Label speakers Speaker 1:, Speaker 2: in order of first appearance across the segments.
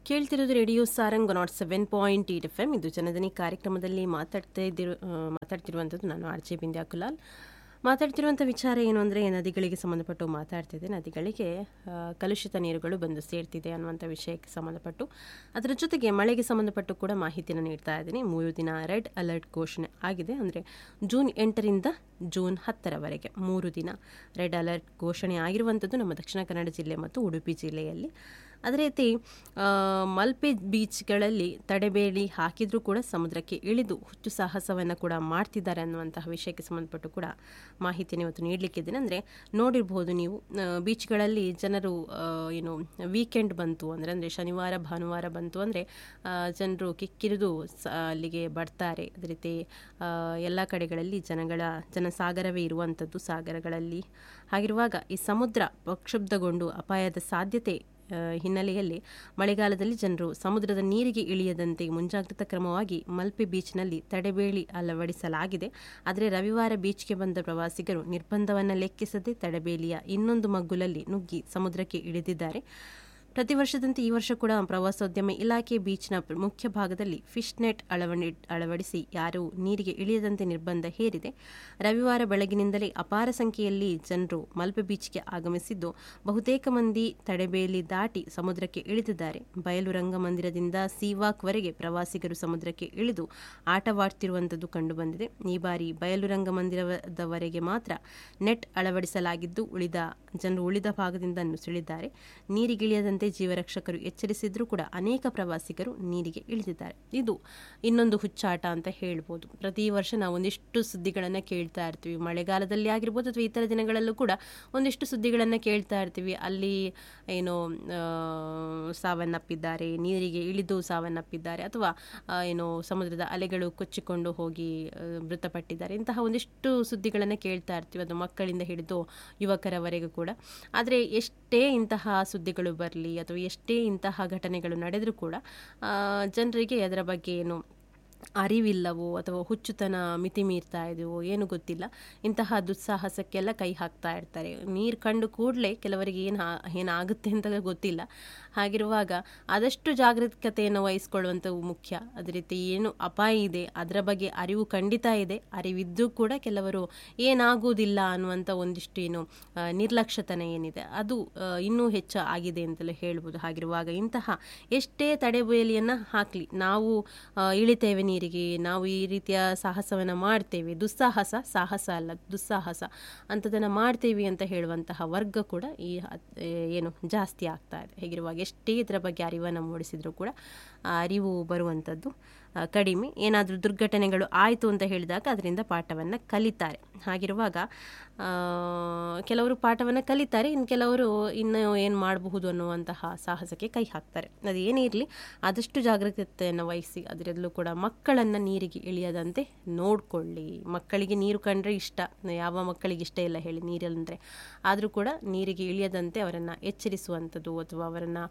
Speaker 1: ಕೇಳ್ತಿರೋದು radio Sarang nought seven point eight F M ಇದು ಜನದನಿ ಕಾರ್ಯಕ್ರಮದಲ್ಲಿ ಮಾತಾಡ್ತಾ ಇದ್ದಿರೋ ಆ, ಮಾತಾಡ್ತಿರುವಂಥದ್ದು ನಾನು ಆರ್ ಜೆ ಬಿಂದ್ಯಾ ಕುಲಾಲ್ ಮಾತಾಡ್ತಿರುವಂಥ ವಿಚಾರ ಏನು ಅಂದರೆ ನದಿಗಳಿಗೆ ಸಂಬಂಧಪಟ್ಟು ಮಾತಾಡ್ತಿದ್ದೆ ನದಿಗಳಿಗೆ ಆ, ಕಲುಷಿತ ನೀರುಗಳು ಬಂದು ಸೇರ್ತಿದೆ ಅನ್ನುವಂಥ ವಿಷಯಕ್ಕೆ ಸಂಬಂಧಪಟ್ಟು ಅದರ ಜೊತೆಗೆ ಮಳೆಗೆ ಸಂಬಂಧಪಟ್ಟು ಕೂಡ ಮಾಹಿತಿನ ನೀಡ್ತಾ ಇದ್ದೀನಿ ಮೂರು ದಿನ ರೆಡ್ ಅಲರ್ಟ್ ಘೋಷಣೆ ಆಗಿದೆ ಅಂದರೆ ಜೂನ್ ಎಂಟರಿಂದ ಜೂನ್ ಹತ್ತರವರೆಗೆ ಮೂರು ದಿನ ರೆಡ್ ಅಲರ್ಟ್ ಘೋಷಣೆ ಆಗಿರುವಂಥದ್ದು ನಮ್ಮ ದಕ್ಷಿಣ ಕನ್ನಡ ಜಿಲ್ಲೆ ಮತ್ತು ಉಡುಪಿ ಜಿಲ್ಲೆಯಲ್ಲಿ ಅದೇ ರೀತಿ ಆ, ಮಲ್ಪೆ ಬೀಚ್ಗಳಲ್ಲಿ ತಡೆಬೇಲಿ ಹಾಕಿದರೂ ಕೂಡ ಸಮುದ್ರಕ್ಕೆ ಇಳಿದು ಹುಚ್ಚು ಸಾಹಸವನ್ನು ಕೂಡ ಮಾಡ್ತಿದ್ದಾರೆ ಅನ್ನುವಂತಹ ವಿಷಯಕ್ಕೆ ಸಂಬಂಧಪಟ್ಟು ಕೂಡ ಮಾಹಿತಿಯನ್ನು ಇವತ್ತು ನೀಡಲಿಕ್ಕಿದ್ದೇನೆ ಅಂದರೆ ನೋಡಿರ್ಬೋದು ನೀವು ಆ, ಬೀಚ್ಗಳಲ್ಲಿ ಜನರು ಆ, ಏನು ವೀಕೆಂಡ್ ಬಂತು ಅಂದರೆ ಅಂದರೆ ಶನಿವಾರ ಭಾನುವಾರ ಬಂತು ಅಂದರೆ ಜನರು ಕಿಕ್ಕಿರಿದು ಸ- ಅಲ್ಲಿಗೆ ಬರ್ತಾರೆ ಅದೇ ರೀತಿ ಎಲ್ಲ ಕಡೆಗಳಲ್ಲಿ ಜನಗಳ ಜನಸಾಗರವೇ ಇರುವಂಥದ್ದು ಸಾಗರಗಳಲ್ಲಿ ಹಾಗಿರುವಾಗ ಈ ಸಮುದ್ರ ಪ್ರಕ್ಷುಬ್ಧಗೊಂಡು ಅಪಾಯದ ಸಾಧ್ಯತೆ ಆ, ಹಿನ್ನೆಲೆಯಲ್ಲಿ ಮಳೆಗಾಲದಲ್ಲಿ ಜನರು ಸಮುದ್ರದ ನೀರಿಗೆ ಇಳಿಯದಂತೆ ಮುಂಜಾಗ್ರತಾ ಕ್ರಮವಾಗಿ ಮಲ್ಪೆ ಬೀಚ್ನಲ್ಲಿ ತಡೆಬೇಳಿ ಅಳವಡಿಸಲಾಗಿದೆ ಆದರೆ ರವಿವಾರ ಬೀಚ್ಗೆ ಬಂದ ಪ್ರವಾಸಿಗರು ನಿರ್ಬಂಧವನ್ನು ಲೆಕ್ಕಿಸದೆ ತಡೆಬೇಲಿಯ ಇನ್ನೊಂದು ಮಗ್ಗುಲಲ್ಲಿ ನುಗ್ಗಿ ಸಮುದ್ರಕ್ಕೆ ಇಳಿದಿದ್ದಾರೆ ಪ್ರತಿ ವರ್ಷದಂತೆ ಈ ವರ್ಷ ಕೂಡ ಪ್ರವಾಸೋದ್ಯಮ ಇಲಾಖೆ ಬೀಚ್ನ ಪ್ರ- ಮುಖ್ಯ ಭಾಗದಲ್ಲಿ ಫಿಶ್ ನೆಟ್ ಅಳವಡಿ ಅಳವಡಿಸಿ ಯಾರೂ ನೀರಿಗೆ ಇಳಿಯದಂತೆ ನಿರ್ಬಂಧ ಹೇರಿದೆ ರವಿವಾರ ಬೆಳಗಿನಿಂದಲೇ ಅಪಾರ ಸಂಖ್ಯೆಯಲ್ಲಿ ಜನರು ಮಲ್ಪೆ ಬೀಚ್ಗೆ ಆಗಮಿಸಿದ್ದು ಬಹುತೇಕ ಮಂದಿ ತಡೆಬೇಲಿ ದಾಟಿ ಸಮುದ್ರಕ್ಕೆ ಇಳಿದಿದ್ದಾರೆ ಬಯಲು ರಂಗಮಂದಿರದಿಂದ ಸೀವಾಕ್ವರೆಗೆ ಪ್ರವಾಸಿಗರು ಸಮುದ್ರಕ್ಕೆ ಇಳಿದು ಆಟವಾಡ್ತಿರುವಂಥದ್ದು ಕಂಡುಬಂದಿದೆ ಈ ಬಾರಿ ಬಯಲು ರಂಗಮಂದಿರದವರೆಗೆ ಮಾತ್ರ ನೆಟ್ ಅಳವಡಿಸಲಾಗಿದ್ದು ಉಳಿದ ಜನರು ಉಳಿದ ಭಾಗದಿಂದ ನುಸುಳಿದ್ದಾರೆ ನೀರಿಗಿಳಿಯದಂತೆ ಜೀವರಕ್ಷಕರು ಎಚ್ಚರಿಸಿದ್ರೂ ಕೂಡ ಅನೇಕ ಪ್ರವಾಸಿಗರು ನೀರಿಗೆ ಇಳಿದಿದ್ದಾರೆ ಇದು ಇನ್ನೊಂದು ಹುಚ್ಚಾಟ ಅಂತ ಹೇಳ್ಬೋದು ಪ್ರತಿ ವರ್ಷ ನಾವು ಒಂದಿಷ್ಟು ಸುದ್ದಿಗಳನ್ನು ಕೇಳ್ತಾ ಇರ್ತೀವಿ ಮಳೆಗಾಲದಲ್ಲಿ ಆಗಿರ್ಬೋದು ಅಥವಾ ಇತರ ದಿನಗಳಲ್ಲೂ ಕೂಡ ಒಂದಿಷ್ಟು ಸುದ್ದಿಗಳನ್ನು ಕೇಳ್ತಾ ಇರ್ತೀವಿ ಅಲ್ಲಿ ಏನು ಆ, ಸಾವನ್ನಪ್ಪಿದ್ದಾರೆ ನೀರಿಗೆ ಇಳಿದು ಸಾವನ್ನಪ್ಪಿದ್ದಾರೆ ಅಥವಾ ಆ, ಏನು ಸಮುದ್ರದ ಅಲೆಗಳು ಕೊಚ್ಚಿಕೊಂಡು ಹೋಗಿ ಆ, ಮೃತಪಟ್ಟಿದ್ದಾರೆ ಇಂತಹ ಒಂದಿಷ್ಟು ಸುದ್ದಿಗಳನ್ನು ಕೇಳ್ತಾ ಇರ್ತೀವಿ ಅದು ಮಕ್ಕಳಿಂದ ಹಿಡಿದು ಯುವಕರವರೆಗೂ ಕೂಡ ಆದರೆ ಎಷ್ಟೇ ಇಂತಹ ಸುದ್ದಿಗಳು ಬರಲಿ ಅಥವಾ ಎಷ್ಟೇ ಇಂತಹ ಘಟನೆಗಳು ನಡೆದರೂ ಕೂಡ ಆ, ಜನರಿಗೆ ಅದರ ಬಗ್ಗೆ ಏನು ಅರಿವಿಲ್ಲವೋ ಅಥವಾ ಹುಚ್ಚುತನ ಮಿತಿ ಮೀರ್ತಾ ಇದೆಯೋ ಏನು ಗೊತ್ತಿಲ್ಲ ಇಂತಹ ದುಸ್ಸಾಹಸಕ್ಕೆಲ್ಲ ಕೈ ಹಾಕ್ತಾ ಇರ್ತಾರೆ ನೀರು ಕಂಡು ಕೂಡಲೇ ಕೆಲವರಿಗೆ ಏನು ಏನಾಗುತ್ತೆ ಅಂತ ಗೊತ್ತಿಲ್ಲ ಹಾಗಿರುವಾಗ ಆದಷ್ಟು ಜಾಗರೂಕತೆಯನ್ನು ವಹಿಸ್ಕೊಳ್ಳುವಂಥವು ಮುಖ್ಯ ಅದೇ ರೀತಿ ಏನು ಅಪಾಯ ಇದೆ ಅದರ ಬಗ್ಗೆ ಅರಿವು ಖಂಡಿತ ಇದೆ ಅರಿವಿದ್ದು ಕೂಡ ಕೆಲವರು ಏನಾಗುವುದಿಲ್ಲ ಅನ್ನುವಂಥ ಒಂದಿಷ್ಟು ಏನು ಆ, ನಿರ್ಲಕ್ಷ್ಯತನ ಏನಿದೆ ಅದು ಆ, ಇನ್ನೂ ಹೆಚ್ಚು ಆಗಿದೆ ಅಂತಲೇ ಹೇಳ್ಬೋದು ಹಾಗಿರುವಾಗ ಇಂತಹ ಎಷ್ಟೇ ತಡೆಬೇಲಿಯನ್ನು ಹಾಕಲಿ ನಾವು ಆ, ಇಳಿತೇವೆ ನೀರಿಗೆ ನಾವು ಈ ರೀತಿಯ ಸಾಹಸವನ್ನು ಮಾಡ್ತೇವೆ ದುಸ್ಸಾಹಸ ಸಾಹಸ ಅಲ್ಲ ದುಸ್ಸಾಹಸ ಅಂಥದ್ದನ್ನು ಮಾಡ್ತೇವೆ ಅಂತ ಹೇಳುವಂತಹ ವರ್ಗ ಕೂಡ ಈ ಹತ್- ಏನು ಜಾಸ್ತಿ ಆಗ್ತಾ ಇದೆ ಹೀಗಿರುವಾಗ ಎಷ್ಟೇ ಇದರ ಬಗ್ಗೆ ಅರಿವನ್ನು ಮೂಡಿಸಿದರೂ ಕೂಡ ಆ ಅರಿವು ಬರುವಂಥದ್ದು ಆ, ಕಡಿಮೆ ಏನಾದರೂ ದುರ್ಘಟನೆಗಳು ಆಯಿತು ಅಂತ ಹೇಳಿದಾಗ ಅದರಿಂದ ಪಾಠವನ್ನು ಕಲಿತಾರೆ ಹಾಗಿರುವಾಗ ಆ, ಕೆಲವರು ಪಾಠವನ್ನು ಕಲಿತಾರೆ ಇನ್ನು ಕೆಲವರು ಇನ್ನು ಏನು ಮಾಡಬಹುದು ಅನ್ನುವಂತಹ ಸಾಹಸಕ್ಕೆ ಕೈ ಹಾಕ್ತಾರೆ ಅದು ಏನೇ ಇರಲಿ ಆದಷ್ಟು ಜಾಗರೂಕತೆಯನ್ನು ವಹಿಸಿ ಅದರಲ್ಲೂ ಕೂಡ ಮಕ್ಕಳನ್ನು ನೀರಿಗೆ ಇಳಿಯದಂತೆ ನೋಡಿಕೊಳ್ಳಿ ಮಕ್ಕಳಿಗೆ ನೀರು ಕಂಡ್ರೆ ಇಷ್ಟ ಯಾವ ಮಕ್ಕಳಿಗೆ ಇಷ್ಟ ಇಲ್ಲ ಹೇಳಿ ನೀರಂದರೆ ಆದರೂ ಕೂಡ ನೀರಿಗೆ ಇಳಿಯದಂತೆ ಅವರನ್ನು ಎಚ್ಚರಿಸುವಂಥದ್ದು ಅಥವಾ ಅವರನ್ನು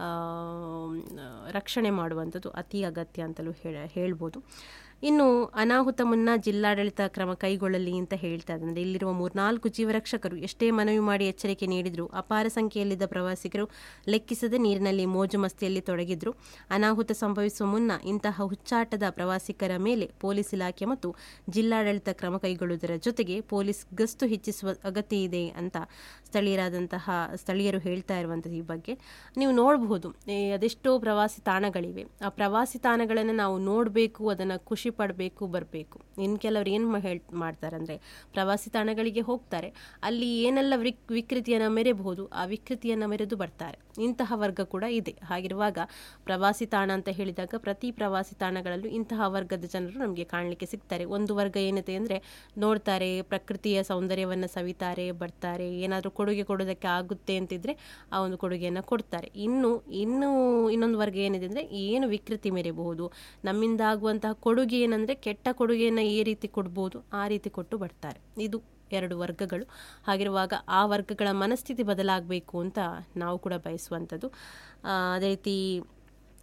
Speaker 1: ರಕ್ಷಣೆ ಮಾಡುವಂಥದ್ದು ಅತಿ ಅಗತ್ಯ ಅಂತಲೂ ಹೇಳ ಹೇಳ್ಬೋದು ಇನ್ನು ಅನಾಹುತ ಮುನ್ನ ಜಿಲ್ಲಾಡಳಿತ ಕ್ರಮ ಕೈಗೊಳ್ಳಲಿ ಅಂತ ಹೇಳ್ತಾ ಇದ್ದಾರೆ ಅಂದರೆ ಇಲ್ಲಿರುವ ಮೂರ್ನಾಲ್ಕು ಜೀವರಕ್ಷಕರು ಎಷ್ಟೇ ಮನವಿ ಮಾಡಿ ಎಚ್ಚರಿಕೆ ನೀಡಿದ್ರು ಅಪಾರ ಸಂಖ್ಯೆಯಲ್ಲಿದ್ದ ಪ್ರವಾಸಿಗರು ಲೆಕ್ಕಿಸದೆ ನೀರಿನಲ್ಲಿ ಮೋಜು ಮಸ್ತಿಯಲ್ಲಿ ತೊಡಗಿದ್ರು ಅನಾಹುತ ಸಂಭವಿಸುವ ಮುನ್ನ ಇಂತಹ ಹುಚ್ಚಾಟದ ಪ್ರವಾಸಿಗರ ಮೇಲೆ ಪೊಲೀಸ್ ಇಲಾಖೆ ಮತ್ತು ಜಿಲ್ಲಾಡಳಿತ ಕ್ರಮ ಕೈಗೊಳ್ಳುವುದರ ಜೊತೆಗೆ ಪೊಲೀಸ್ ಗಸ್ತು ಹೆಚ್ಚಿಸುವ ಅಗತ್ಯ ಇದೆ ಅಂತ ಸ್ಥಳೀಯರಾದಂತಹ ಸ್ಥಳೀಯರು ಹೇಳ್ತಾ ಇರುವಂಥದ್ದು ಈ ಬಗ್ಗೆ ನೀವು ನೋಡಬಹುದು ಏ, ಅದೆಷ್ಟೋ ಪ್ರವಾಸಿ ತಾಣಗಳಿವೆ ಆ ಪ್ರವಾಸಿ ತಾಣಗಳನ್ನು ನಾವು ನೋಡಬೇಕು ಅದನ್ನು ಖುಷಿ ಪಡಬೇಕು ಬರಬೇಕು ಇನ್ನು ಕೆಲವರು ಏನು ಹೇಳ್ ಮಾಡ್ತಾರೆ ಅಂದರೆ ಪ್ರವಾಸಿ ತಾಣಗಳಿಗೆ ಹೋಗ್ತಾರೆ ಅಲ್ಲಿ ಏನೆಲ್ಲ ವಿಕ್ ವಿಕೃತಿಯನ್ನು ಮೆರೆಬಹುದು ಆ ವಿಕೃತಿಯನ್ನು ಮೆರೆದು ಬರ್ತಾರೆ ಇಂತಹ ವರ್ಗ ಕೂಡ ಇದೆ ಹಾಗಿರುವಾಗ ಪ್ರವಾಸಿ ತಾಣ ಅಂತ ಹೇಳಿದಾಗ ಪ್ರತಿ ಪ್ರವಾಸಿ ತಾಣಗಳಲ್ಲೂ ಇಂತಹ ವರ್ಗದ ಜನರು ನಮಗೆ ಕಾಣಲಿಕ್ಕೆ ಸಿಗ್ತಾರೆ ಒಂದು ವರ್ಗ ಏನಿದೆ ಅಂದರೆ ನೋಡ್ತಾರೆ ಪ್ರಕೃತಿಯ ಸೌಂದರ್ಯವನ್ನು ಸವಿತಾರೆ ಬರ್ತಾರೆ ಏನಾದರೂ ಕೊಡುಗೆ ಕೊಡೋದಕ್ಕೆ ಆಗುತ್ತೆ ಅಂತಿದ್ರೆ ಆ ಒಂದು ಕೊಡುಗೆಯನ್ನು ಕೊಡ್ತಾರೆ ಇನ್ನು ಇನ್ನು ಇನ್ನೊಂದು ವರ್ಗ ಏನಿದೆ ಅಂದರೆ ಏನು ವಿಕೃತಿ ಮೆರೆಬಹುದು ನಮ್ಮಿಂದ ಆಗುವಂತಹ ಕೊಡುಗೆ ಏನಂದರೆ ಕೆಟ್ಟ ಕೊಡುಗೆಯನ್ನು ಈ ರೀತಿ ಕೊಡ್ಬೋದು ಆ ರೀತಿ ಕೊಟ್ಟು ಬರ್ತಾರೆ ಇದು ಎರಡು ವರ್ಗಗಳು ಹಾಗಿರುವಾಗ ಆ ವರ್ಗಗಳ ಮನಸ್ಥಿತಿ ಬದಲಾಗಬೇಕು ಅಂತ ನಾವು ಕೂಡ ಬಯಸುವಂಥದ್ದು ಆ, ಅದೇ ರೀತಿ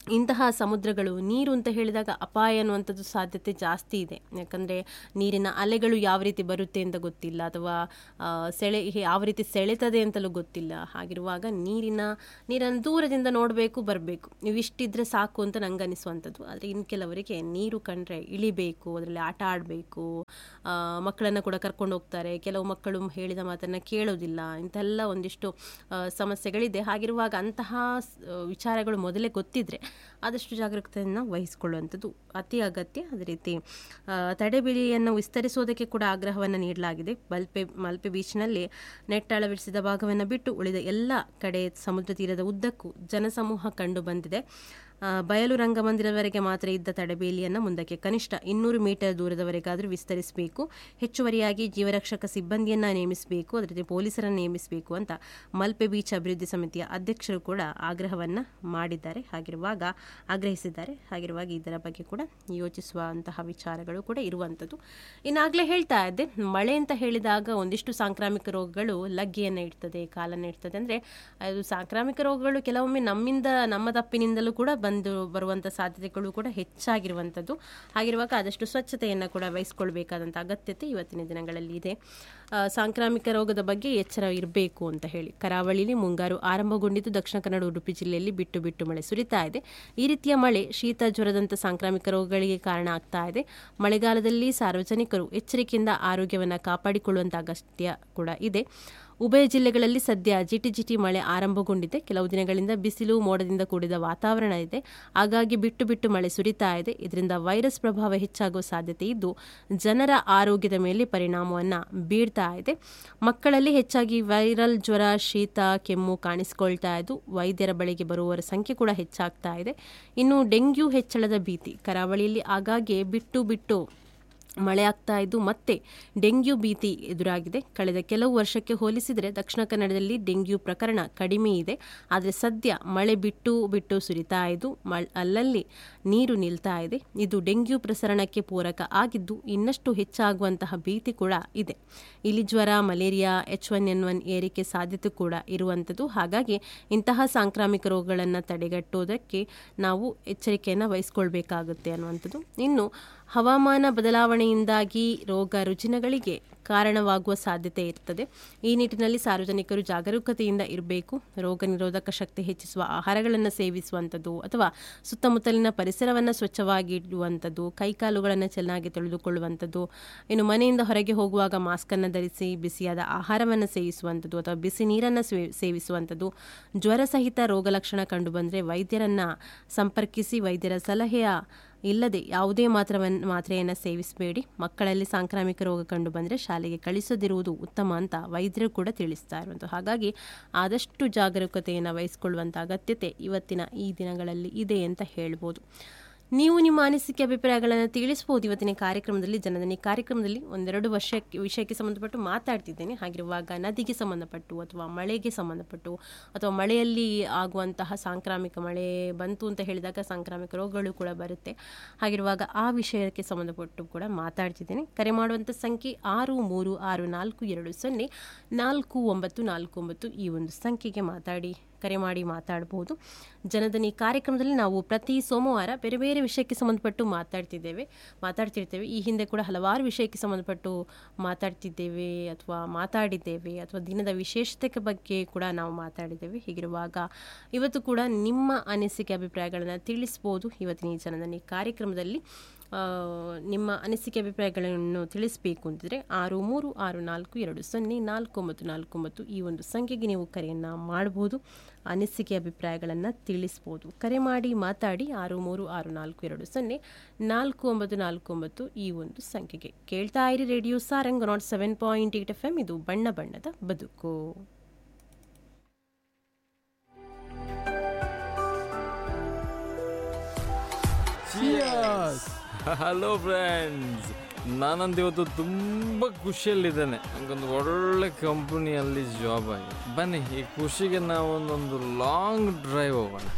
Speaker 1: ಇಂತಹ ಸಮುದ್ರಗಳು ನೀರು ಅಂತ ಹೇಳಿದಾಗ ಅಪಾಯ ಅನ್ನುವಂಥದ್ದು ಸಾಧ್ಯತೆ ಜಾಸ್ತಿ ಇದೆ ಯಾಕಂದರೆ ನೀರಿನ ಅಲೆಗಳು ಯಾವ ರೀತಿ ಬರುತ್ತೆ ಅಂತ ಗೊತ್ತಿಲ್ಲ ಅಥವಾ ಆ, ಸೆಳೆ ಯಾವ ರೀತಿ ಸೆಳೆತದೆ ಅಂತಲೂ ಗೊತ್ತಿಲ್ಲ ಹಾಗಿರುವಾಗ ನೀರಿನ ನೀರನ್ನು ದೂರದಿಂದ ನೋಡಬೇಕು ಬರಬೇಕು ಇವಿಷ್ಟಿದ್ರೆ ಸಾಕು ಅಂತ ನಂಗೆ ಅನಿಸುವಂಥದ್ದು ಆದರೆ ಇನ್ನು ಕೆಲವರಿಗೆ ನೀರು ಕಂಡ್ರೆ ಇಳಿಬೇಕು ಅದರಲ್ಲಿ ಆಟ ಆಡಬೇಕು ಮಕ್ಕಳನ್ನು ಕೂಡ ಕರ್ಕೊಂಡು ಹೋಗ್ತಾರೆ ಕೆಲವು ಮಕ್ಕಳು ಹೇಳಿದ ಮಾತನ್ನು ಕೇಳೋದಿಲ್ಲ ಇಂಥೆಲ್ಲ ಒಂದಿಷ್ಟು ಆ, ಸಮಸ್ಯೆಗಳಿದೆ ಹಾಗಿರುವಾಗ ಅಂತಹ ಸ್- ವಿಚಾರಗಳು ಮೊದಲೇ ಗೊತ್ತಿದ್ರೆ ಆದಷ್ಟು ಜಾಗರೂಕತೆಯನ್ನು ವಹಿಸಿಕೊಳ್ಳುವಂಥದ್ದು ಅತಿ ಅಗತ್ಯ ಅದೇ ರೀತಿ ಆ, ತಡೆಬೇಲಿಯನ್ನು ವಿಸ್ತರಿಸುವುದಕ್ಕೆ ಕೂಡ ಆಗ್ರಹವನ್ನು ನೀಡಲಾಗಿದೆ ಮಲ್ಪೆ ಮಲ್ಪೆ ಬೀಚ್ನಲ್ಲಿ ನೆಟ್ ಅಳವಡಿಸಿದ ಭಾಗವನ್ನು ಬಿಟ್ಟು ಉಳಿದ ಎಲ್ಲ ಕಡೆ ಸಮುದ್ರ ತೀರದ ಉದ್ದಕ್ಕೂ ಜನಸಮೂಹ ಕಂಡು ಬಂದಿದೆ ಆ, ಬಯಲು ರಂಗಮಂದಿರದವರೆಗೆ ಮಾತ್ರ ಇದ್ದ ತಡೆಬೇಲಿಯನ್ನು ಮುಂದಕ್ಕೆ ಕನಿಷ್ಠ ಇನ್ನೂರು ಮೀಟರ್ ದೂರದವರೆಗಾದರೂ ವಿಸ್ತರಿಸಬೇಕು ಹೆಚ್ಚುವರಿಯಾಗಿ ಜೀವರಕ್ಷಕ ಸಿಬ್ಬಂದಿಯನ್ನು ನೇಮಿಸಬೇಕು ಅದೇ ರೀತಿ ಪೊಲೀಸರನ್ನು ನೇಮಿಸಬೇಕು ಅಂತ ಮಲ್ಪೆ ಬೀಚ್ ಅಭಿವೃದ್ಧಿ ಸಮಿತಿಯ ಅಧ್ಯಕ್ಷರು ಕೂಡ ಆಗ್ರಹವನ್ನು ಮಾಡಿದ್ದಾರೆ ಹಾಗಿರುವಾಗ ಆಗ್ರಹಿಸಿದ್ದಾರೆ ಹಾಗಿರುವಾಗ ಇದರ ಬಗ್ಗೆ ಕೂಡ ಯೋಚಿಸುವಂತಹ ವಿಚಾರಗಳು ಕೂಡ ಇರುವಂಥದ್ದು ಇನ್ನಾಗಲೇ ಹೇಳ್ತಾ ಇದ್ದೆ ಮಳೆ ಅಂತ ಹೇಳಿದಾಗ ಒಂದಿಷ್ಟು ಸಾಂಕ್ರಾಮಿಕ ರೋಗಗಳು ಲಗ್ಗೆಯನ್ನು ಇಡ್ತದೆ ಕಾಲನ್ನು ಇಡ್ತದೆ ಅಂದರೆ ಅದು ಸಾಂಕ್ರಾಮಿಕ ರೋಗಗಳು ಕೆಲವೊಮ್ಮೆ ನಮ್ಮಿಂದ ನಮ್ಮ ತಪ್ಪಿನಿಂದಲೂ ಕೂಡ ಬಂದು ಬರುವಂಥ ಸಾಧ್ಯತೆಗಳು ಕೂಡ ಹೆಚ್ಚಾಗಿರುವಂಥದ್ದು ಹಾಗಿರುವಾಗ ಆದಷ್ಟು ಸ್ವಚ್ಛತೆಯನ್ನು ಕೂಡ ವಹಿಸ್ಕೊಳ್ಬೇಕಾದಂಥ ಅಗತ್ಯತೆ ಇವತ್ತಿನ ದಿನಗಳಲ್ಲಿ ಇದೆ ಆ, ಸಾಂಕ್ರಾಮಿಕ ರೋಗದ ಬಗ್ಗೆ ಎಚ್ಚರ ಇರಬೇಕು ಅಂತ ಹೇಳಿ ಕರಾವಳಿಲಿ ಮುಂಗಾರು ಆರಂಭಗೊಂಡಿದ್ದು ದಕ್ಷಿಣ ಕನ್ನಡ ಉಡುಪಿ ಜಿಲ್ಲೆಯಲ್ಲಿ ಬಿಟ್ಟು ಬಿಟ್ಟು ಮಳೆ ಸುರಿತಾ ಇದೆ ಈ ರೀತಿಯ ಮಳೆ ಶೀತ ಜ್ವರದಂಥ ಸಾಂಕ್ರಾಮಿಕ ರೋಗಗಳಿಗೆ ಕಾರಣ ಆಗ್ತಾ ಇದೆ ಮಳೆಗಾಲದಲ್ಲಿ ಸಾರ್ವಜನಿಕರು ಎಚ್ಚರಿಕೆಯಿಂದ ಆರೋಗ್ಯವನ್ನು ಕಾಪಾಡಿಕೊಳ್ಳುವಂಥ ಅಗತ್ಯ ಕೂಡ ಇದೆ ಉಭಯ ಜಿಲ್ಲೆಗಳಲ್ಲಿ ಸದ್ಯ ಜಿಟಿ ಜಿಟಿ ಮಳೆ ಆರಂಭಗೊಂಡಿದೆ ಕೆಲವು ದಿನಗಳಿಂದ ಬಿಸಿಲು ಮೋಡದಿಂದ ಕೂಡಿದ ವಾತಾವರಣ ಇದೆ ಹಾಗಾಗಿ ಬಿಟ್ಟು ಬಿಟ್ಟು ಮಳೆ ಸುರಿತಾ ಇದೆ ಇದರಿಂದ ವೈರಸ್ ಪ್ರಭಾವ ಹೆಚ್ಚಾಗುವ ಸಾಧ್ಯತೆ ಇದ್ದು ಜನರ ಆರೋಗ್ಯದ ಮೇಲೆ ಪರಿಣಾಮವನ್ನು ಬೀರ್ತಾ ಇದೆ ಮಕ್ಕಳಲ್ಲಿ ಹೆಚ್ಚಾಗಿ ವೈರಲ್ ಜ್ವರ ಶೀತ ಕೆಮ್ಮು ಕಾಣಿಸಿಕೊಳ್ತಾ ಇದ್ದು ವೈದ್ಯರ ಬಳಿಗೆ ಬರುವವರ ಸಂಖ್ಯೆ ಕೂಡ ಹೆಚ್ಚಾಗ್ತಾ ಇದೆ ಇನ್ನು ಡೆಂಗ್ಯೂ ಹೆಚ್ಚಳದ ಭೀತಿ ಕರಾವಳಿಯಲ್ಲಿ ಆಗಾಗ್ಗೆ ಬಿಟ್ಟು ಬಿಟ್ಟು ಮಳೆ ಆಗ್ತಾ ಇದ್ದು ಮತ್ತೆ ಡೆಂಗ್ಯೂ ಭೀತಿ ಎದುರಾಗಿದೆ ಕಳೆದ ಕೆಲವು ವರ್ಷಕ್ಕೆ ಹೋಲಿಸಿದರೆ ದಕ್ಷಿಣ ಕನ್ನಡದಲ್ಲಿ ಡೆಂಗ್ಯೂ ಪ್ರಕರಣ ಕಡಿಮೆ ಇದೆ ಆದರೆ ಸದ್ಯ ಮಳೆ ಬಿಟ್ಟು ಬಿಟ್ಟು ಸುರಿತಾ ಇದ್ದು ಮಳ್ ಅಲ್ಲಲ್ಲಿ ನೀರು ನಿಲ್ತಾ ಇದೆ ಇದು ಡೆಂಗ್ಯೂ ಪ್ರಸರಣಕ್ಕೆ ಪೂರಕ ಆಗಿದ್ದು ಇನ್ನಷ್ಟು ಹೆಚ್ಚಾಗುವಂತಹ ಭೀತಿ ಕೂಡ ಇದೆ ಇಲಿ ಜ್ವರ malaria H one N one ಏರಿಕೆ ಸಾಧ್ಯತೆ ಕೂಡ ಇರುವಂಥದ್ದು ಹಾಗಾಗಿ ಇಂತಹ ಸಾಂಕ್ರಾಮಿಕ ರೋಗಗಳನ್ನು ತಡೆಗಟ್ಟುವುದಕ್ಕೆ ನಾವು ಎಚ್ಚರಿಕೆಯನ್ನು ವಹಿಸ್ಕೊಳ್ಬೇಕಾಗುತ್ತೆ ಅನ್ನುವಂಥದ್ದು ಇನ್ನು ಹವಾಮಾನ ಬದಲಾವಣೆಯಿಂದಾಗಿ ರೋಗ ರುಜಿನಗಳಿಗೆ ಕಾರಣವಾಗುವ ಸಾಧ್ಯತೆ ಇರ್ತದೆ ಈ ನಿಟ್ಟಿನಲ್ಲಿ ಸಾರ್ವಜನಿಕರು ಜಾಗರೂಕತೆಯಿಂದ ಇರಬೇಕು ರೋಗ ನಿರೋಧಕ ಶಕ್ತಿ ಹೆಚ್ಚಿಸುವ ಆಹಾರಗಳನ್ನು ಸೇವಿಸುವಂಥದ್ದು ಅಥವಾ ಸುತ್ತಮುತ್ತಲಿನ ಪರಿಸರವನ್ನು ಸ್ವಚ್ಛವಾಗಿ ಇಡುವಂಥದ್ದು ಕೈಕಾಲುಗಳನ್ನು ಚೆನ್ನಾಗಿ ತೊಳೆದುಕೊಳ್ಳುವಂಥದ್ದು ಇನ್ನು ಮನೆಯಿಂದ ಹೊರಗೆ ಹೋಗುವಾಗ ಮಾಸ್ಕನ್ನು ಧರಿಸಿ ಬಿಸಿಯಾದ ಆಹಾರವನ್ನು ಸೇವಿಸುವಂಥದ್ದು ಅಥವಾ ಬಿಸಿ ನೀರನ್ನು ಸ್ವೇ- ಸೇವಿಸುವಂಥದ್ದು ಜ್ವರ ಸಹಿತ ರೋಗ ಲಕ್ಷಣ ಕಂಡುಬಂದರೆ ವೈದ್ಯರನ್ನು ಸಂಪರ್ಕಿಸಿ ವೈದ್ಯರ ಸಲಹೆಯ ಇಲ್ಲದೆ ಯಾವುದೇ ಮಾತ್ರವನ್ನು ಮಾತ್ರೆಯನ್ನು ಸೇವಿಸಬೇಡಿ ಮಕ್ಕಳಲ್ಲಿ ಸಾಂಕ್ರಾಮಿಕ ರೋಗ ಕಂಡು ಬಂದರೆ ಶಾಲೆಗೆ ಕಳಿಸದಿರುವುದು ಉತ್ತಮ ಅಂತ ವೈದ್ಯರು ಕೂಡ ತಿಳಿಸ್ತಾ ಇರುವಂಥದ್ದು ಹಾಗಾಗಿ ಆದಷ್ಟು ಜಾಗರೂಕತೆಯನ್ನು ವಹಿಸಿಕೊಳ್ಳುವಂಥ ಅಗತ್ಯತೆ ಇವತ್ತಿನ ಈ ದಿನಗಳಲ್ಲಿ ಇದೆ ಅಂತ ಹೇಳ್ಬೋದು ನೀವು ನಿಮ್ಮ ಅನಿಸಿಕೆ ಅಭಿಪ್ರಾಯಗಳನ್ನು ತಿಳಿಸ್ಬೋದು ಇವತ್ತಿನ ಕಾರ್ಯಕ್ರಮದಲ್ಲಿ ಜನದನಿ ಕಾರ್ಯಕ್ರಮದಲ್ಲಿ ಒಂದೆರಡು ವರ್ಷಕ್ಕೆ ವಿಷಯಕ್ಕೆ ಸಂಬಂಧಪಟ್ಟು ಮಾತಾಡ್ತಿದ್ದೇನೆ ಹಾಗಿರುವಾಗ ನದಿಗೆ ಸಂಬಂಧಪಟ್ಟು ಅಥವಾ ಮಳೆಗೆ ಸಂಬಂಧಪಟ್ಟು ಅಥವಾ ಮಳೆಯಲ್ಲಿ ಆಗುವಂತಹ ಸಾಂಕ್ರಾಮಿಕ ಮಳೆ ಬಂತು ಅಂತ ಹೇಳಿದಾಗ ಸಾಂಕ್ರಾಮಿಕ ರೋಗಗಳು ಕೂಡ ಬರುತ್ತೆ ಹಾಗಿರುವಾಗ ಆ ವಿಷಯಕ್ಕೆ ಸಂಬಂಧಪಟ್ಟು ಕೂಡ ಮಾತಾಡ್ತಿದ್ದೇನೆ ಕರೆ ಮಾಡುವಂಥ ಸಂಖ್ಯೆ ಆರು ಮೂರು ಆರು ನಾಲ್ಕು ಎರಡು ಸೊನ್ನೆ ನಾಲ್ಕು ಒಂಬತ್ತು ನಾಲ್ಕು ಒಂಬತ್ತು ಈ ಒಂದು ಸಂಖ್ಯೆಗೆ ಮಾತಾಡಿ ಕರೆ ಮಾಡಿ ಮಾತಾಡಬಹುದು ಜನದನಿ ಕಾರ್ಯಕ್ರಮದಲ್ಲಿ ನಾವು ಪ್ರತಿ ಸೋಮವಾರ ಬೇರೆ ಬೇರೆ ವಿಷಯಕ್ಕೆ ಸಂಬಂಧಪಟ್ಟು ಮಾತಾಡ್ತಿದ್ದೇವೆ ಮಾತಾಡ್ತಿರ್ತೇವೆ ಈ ಹಿಂದೆ ಕೂಡ ಹಲವಾರು ವಿಷಯಕ್ಕೆ ಸಂಬಂಧಪಟ್ಟು ಮಾತಾಡ್ತಿದ್ದೇವೆ ಅಥವಾ ಮಾತಾಡಿದ್ದೇವೆ ಅಥವಾ ದಿನದ ವಿಶೇಷತೆ ಬಗ್ಗೆ ಕೂಡ ನಾವು ಮಾತಾಡಿದ್ದೇವೆ ಹೀಗಿರುವಾಗ ಇವತ್ತು ಕೂಡ ನಿಮ್ಮ ಅನಿಸಿಕೆ ಅಭಿಪ್ರಾಯಗಳನ್ನು ತಿಳಿಸ್ಬೋದು ಇವತ್ತಿನ ಈ ಜನದನಿ ಕಾರ್ಯಕ್ರಮದಲ್ಲಿ ಆ, ನಿಮ್ಮ ಅನಿಸಿಕೆ ಅಭಿಪ್ರಾಯಗಳನ್ನು ತಿಳಿಸಬೇಕು ಅಂತಿದ್ರೆ ಆರು ಮೂರು ಆರು ನಾಲ್ಕು ಎರಡು ಸೊನ್ನೆ ನಾಲ್ಕು ಒಂಬತ್ತು ನಾಲ್ಕು ಒಂಬತ್ತು ಈ ಒಂದು ಸಂಖ್ಯೆಗೆ ನೀವು ಕರೆಯನ್ನು ಮಾಡ್ಬೋದು ಅನಿಸಿಕೆ ಅಭಿಪ್ರಾಯಗಳನ್ನು ತಿಳಿಸ್ಬೋದು ಕರೆ ಮಾಡಿ ಮಾತಾಡಿ ಆರು ಮೂರು ಆರು ನಾಲ್ಕು ಎರಡು ಸೊನ್ನೆ ನಾಲ್ಕು ಒಂಬತ್ತು ನಾಲ್ಕು ಒಂಬತ್ತು ಈ ಒಂದು ಸಂಖ್ಯೆಗೆ ಕೇಳ್ತಾ ಇರಿ radio Sarang nought seven point eight F M ಇದು ಬಣ್ಣ ಬಣ್ಣದ ಬದುಕು
Speaker 2: ಹಲೋ ಫ್ರೆಂಡ್ಸ್ ನಾನಂತ ಇವತ್ತು ತುಂಬ ಖುಷಿಯಲ್ಲಿದ್ದೇನೆ ನನಗೊಂದು ಒಳ್ಳೆ ಕಂಪನಿಯಲ್ಲಿ ಜಾಬ್ ಆಗಿದೆ ಬನ್ನಿ ಈ ಖುಷಿಗೆ ನಾವು ಒಂದೊಂದು ಲಾಂಗ್ ಡ್ರೈವ್ ಹೋಗೋಣ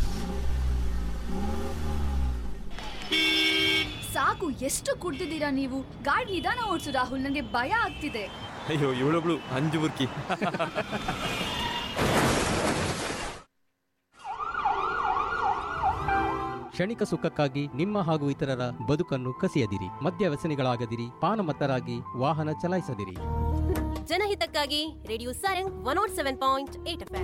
Speaker 3: ಸಾಕು ಎಷ್ಟು ಕುಡ್ದಿದ್ದೀರಾ ನೀವು ಗಾಡಿ ನಿಧಾನ ಓಡಿಸು ರಾಹುಲ್ ನನಗೆ ಭಯ ಆಗ್ತಿದೆ
Speaker 2: ಅಯ್ಯೋ ಇವಳೊಬ್ಳು ಅಂಜು ಬುರ್ಕಿ
Speaker 4: ಕ್ಷಣಿಕ ಸುಖಕ್ಕಾಗಿ ನಿಮ್ಮ ಹಾಗೂ ಇತರರ ಬದುಕನ್ನು ಕಸಿಯದಿರಿ ಮದ್ಯ ವ್ಯಸನಿಗಳಾಗದಿರಿ ಪಾನಮತ್ತರಾಗಿ ವಾಹನ ಚಲಾಯಿಸದಿರಿ
Speaker 1: ಜನಹಿತಕ್ಕಾಗಿ radio Sarang one nought seven point eight F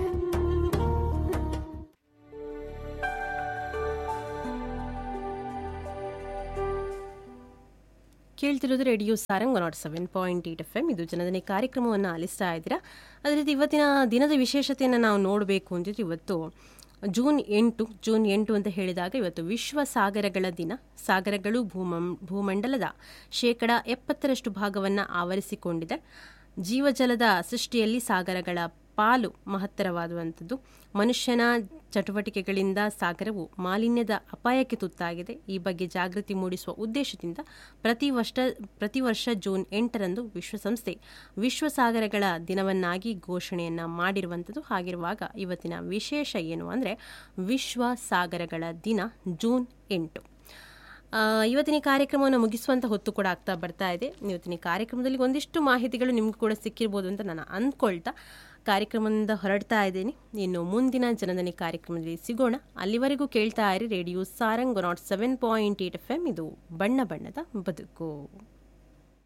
Speaker 1: ಕೇಳ್ತಿರೋದು radio Sarang one nought seven point eight F M ಇದು ಜನದನಿ ಕಾರ್ಯಕ್ರಮವನ್ನು ಆಲಿಸ್ತಾ ಇದ್ದೀರಾ ಅದೇ ರೀತಿ ಇವತ್ತಿನ ದಿನದ ವಿಶೇಷತೆಯನ್ನು ನಾವು ನೋಡಬೇಕು ಅಂತಿದ್ರೆ ಇವತ್ತು ಜೂನ್ ಎಂಟು ಜೂನ್ ಎಂಟು ಅಂತ ಹೇಳಿದಾಗ ಇವತ್ತು ವಿಶ್ವ ಸಾಗರಗಳ ದಿನ ಸಾಗರಗಳು ಭೂಮಂ ಭೂಮಂಡಲದ ಶೇಕಡ ಎಪ್ಪತ್ತರಷ್ಟು ಭಾಗವನ್ನು ಆವರಿಸಿಕೊಂಡಿದೆ ಜೀವಜಲದ ಸೃಷ್ಟಿಯಲ್ಲಿ ಸಾಗರಗಳ ಪಾಲು ಮಹತ್ತರವಾದುವಂಥದ್ದು ಮನುಷ್ಯನ ಚಟುವಟಿಕೆಗಳಿಂದ ಸಾಗರವು ಮಾಲಿನ್ಯದ ಅಪಾಯಕ್ಕೆ ತುತ್ತಾಗಿದೆ ಈ ಬಗ್ಗೆ ಜಾಗೃತಿ ಮೂಡಿಸುವ ಉದ್ದೇಶದಿಂದ ಪ್ರತಿ ವರ್ಷ ಪ್ರತಿ ವರ್ಷ ಜೂನ್ ಎಂಟರಂದು ವಿಶ್ವಸಂಸ್ಥೆ ವಿಶ್ವ ಸಾಗರಗಳ ದಿನವನ್ನಾಗಿ ಘೋಷಣೆಯನ್ನು ಮಾಡಿರುವಂಥದ್ದು ಹಾಗಿರುವಾಗ ಇವತ್ತಿನ ವಿಶೇಷ ಏನು ಅಂದರೆ ವಿಶ್ವ ಸಾಗರಗಳ ದಿನ ಜೂನ್ ಎಂಟು ಆ, ಇವತ್ತಿನ ಈ ಕಾರ್ಯಕ್ರಮವನ್ನು ಮುಗಿಸುವಂಥ ಹೊತ್ತು ಕೂಡ ಆಗ್ತಾ ಬರ್ತಾ ಇದೆ ಇವತ್ತಿನ ಈ ಕಾರ್ಯಕ್ರಮದಲ್ಲಿ ಒಂದಿಷ್ಟು ಮಾಹಿತಿಗಳು ನಿಮ್ಗೆ ಕೂಡ ಸಿಕ್ಕಿರ್ಬೋದು ಅಂತ ನಾನು ಅಂದ್ಕೊಳ್ತಾ ಕಾರ್ಯಕ್ರಮದಿಂದ ಹೊರಡ್ತಾ ಇದ್ದೀನಿ ಇನ್ನು ಮುಂದಿನ ಜನದನಿ ಕಾರ್ಯಕ್ರಮದಲ್ಲಿ ಸಿಗೋಣ ಅಲ್ಲಿವರೆಗೂ ಕೇಳ್ತಾ ಇರಿ radio Sarang nought seven point eight F M ಇದು ಬಣ್ಣ ಬಣ್ಣದ ಬದುಕು